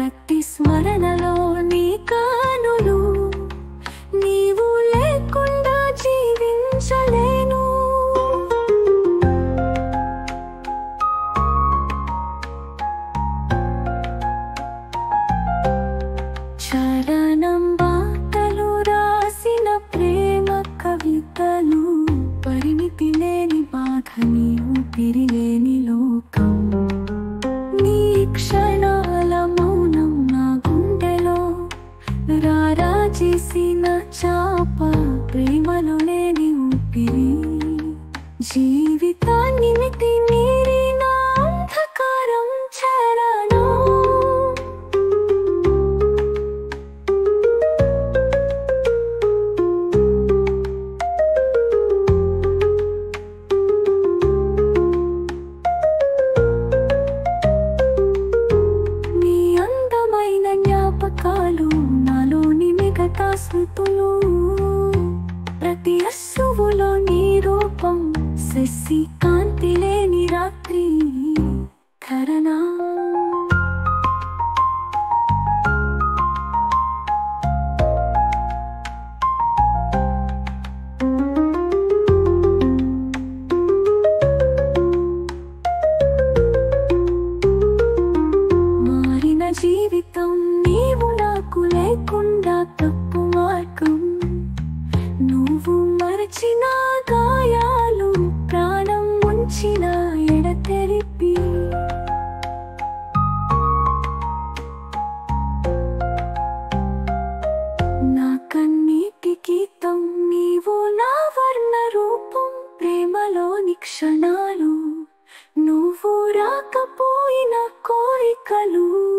ప్రతి స్మరణలో నీ కానులు నీవు లేకుండా జీవించలేను చరణం బాటలు రాసిన ప్రేమ కవితలు పరిమితి లేని బాధ నీవు తిరిలేని లోకం నీ క్షణాల మౌనం నా గుండెలో రారాజేసిన చాప ప్రేమలో లేని ఊపిరి జీవితాన్ని మితి మీరిన అంధకారం చరణం నీ అందమైన జ్ఞాపకాలు నాలోని మిగతా స్మృతులు ప్రతి అస్సువులో నీ రూపం శశి కాంతి లేని రాత్రి కరణా మారిన జీవితం నీవు నాకు లేకుండా తప్పు మార్గం నువ్వు మరచిన గాయాలు ప్రాణం ఉంచిన ఎడతెరిపి నా కన్నీటి గీతం నీవు నా వర్ణ రూపం ప్రేమలోని క్షణాలు నువ్వు రాకపోయిన కోరికలు